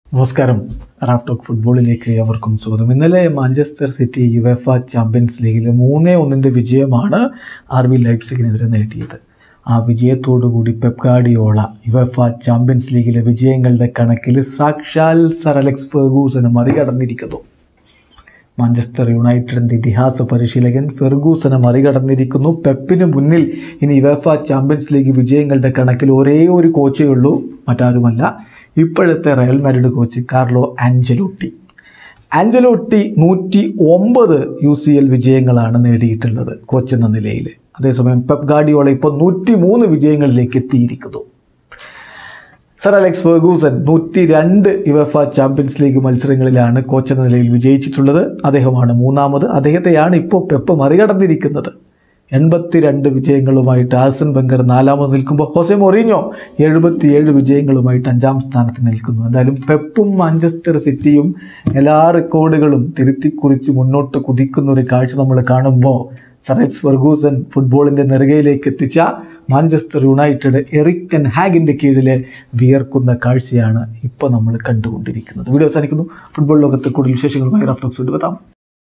നമസ്കാരം Raf talk ഫുട്ബോളിലേക്ക് അവർക്കും സ്വാഗതം ഇന്നലെ മാഞ്ചസ്റ്റർ സിറ്റി യുവേഫ ചാമ്പ്യൻസ് ലീഗിൽ മൂന്നേ ഒന്നിൻ്റെ വിജയമാണ് ആർ ബി ലൈപ്സിഗിനെതിരെ നേടിയത് ആ വിജയത്തോടുകൂടി പെപ് ഗാർഡിയോള യുവേഫ ചാമ്പ്യൻസ് ലീഗിലെ വിജയങ്ങളുടെ കണക്കിൽ സാക്ഷാൽ സർ അലക്സ് ഫെർഗൂസനെ മറികടന്നിരിക്കുന്നു മാഞ്ചസ്റ്റർ യുണൈറ്റഡിൻ്റെ ഇതിഹാസ പരിശീലകൻ ഫെർഗൂസനെ മറികടന്നിരിക്കുന്നു പെപ്പിന് മുന്നിൽ ഇനി യുവേഫ ചാമ്പ്യൻസ് ലീഗ് വിജയങ്ങളുടെ കണക്കിൽ ഒരേ ഒരു കോച്ചേ ഉള്ളൂ മറ്റാരുമല്ല ഇപ്പോഴത്തെ Real Madrid coach Carlo Ancelotti Ancelotti നൂറ്റി ഒമ്പത് യു സി എൽ വിജയങ്ങളാണ് നേടിയിട്ടുള്ളത് കോച്ച് എന്ന നിലയിൽ അതേസമയം പെപ് ഗാർഡിയോള ഇപ്പോൾ നൂറ്റി മൂന്ന് വിജയങ്ങളിലേക്ക് എത്തിയിരിക്കുന്നു സർ അലക്സ് ഫെർഗൂസൻ നൂറ്റി രണ്ട് യുവഫ ചാമ്പ്യൻസ് ലീഗ് മത്സരങ്ങളിലാണ് കോച്ച് എന്ന നിലയിൽ വിജയിച്ചിട്ടുള്ളത് അദ്ദേഹമാണ് മൂന്നാമത് അദ്ദേഹത്തെയാണ് ഇപ്പോൾ പെപ്പ് മറികടന്നിരിക്കുന്നത് എൺപത്തിരണ്ട് വിജയങ്ങളുമായിട്ട് ആസൻ ബംഗർ നാലാമത് നിൽക്കുമ്പോൾ ഹൊസെ മൊറീഞ്ഞോ എഴുപത്തിയേഴ് വിജയങ്ങളുമായിട്ട് അഞ്ചാം സ്ഥാനത്ത് നിൽക്കുന്നു എന്തായാലും പെപ്പും മാഞ്ചസ്റ്റർ സിറ്റിയും എല്ലാ റെക്കോർഡുകളും തിരുത്തിക്കുറിച്ച് മുന്നോട്ട് കുതിക്കുന്ന ഒരു കാഴ്ച നമ്മൾ കാണുമ്പോൾ സറക്സ് ഫെർഗൂസൻ ഫുട്ബോളിൻ്റെ നെറുകയിലേക്ക് എത്തിച്ച മാഞ്ചസ്റ്റർ യുണൈറ്റഡ് എറിക് ടെൻ ഹാഗിൻ്റെ കീഴിലെ വിയർക്കുന്ന കാഴ്ചയാണ് ഇപ്പോൾ നമ്മൾ കണ്ടുകൊണ്ടിരിക്കുന്നത് വീഡിയോ അവസാനിക്കുന്നു ഫുട്ബോൾ ലോകത്ത് കൂടുതൽ വിശേഷങ്ങളുമായി റഫ്റ്റോക്സ് കൊണ്ടുവെത്താം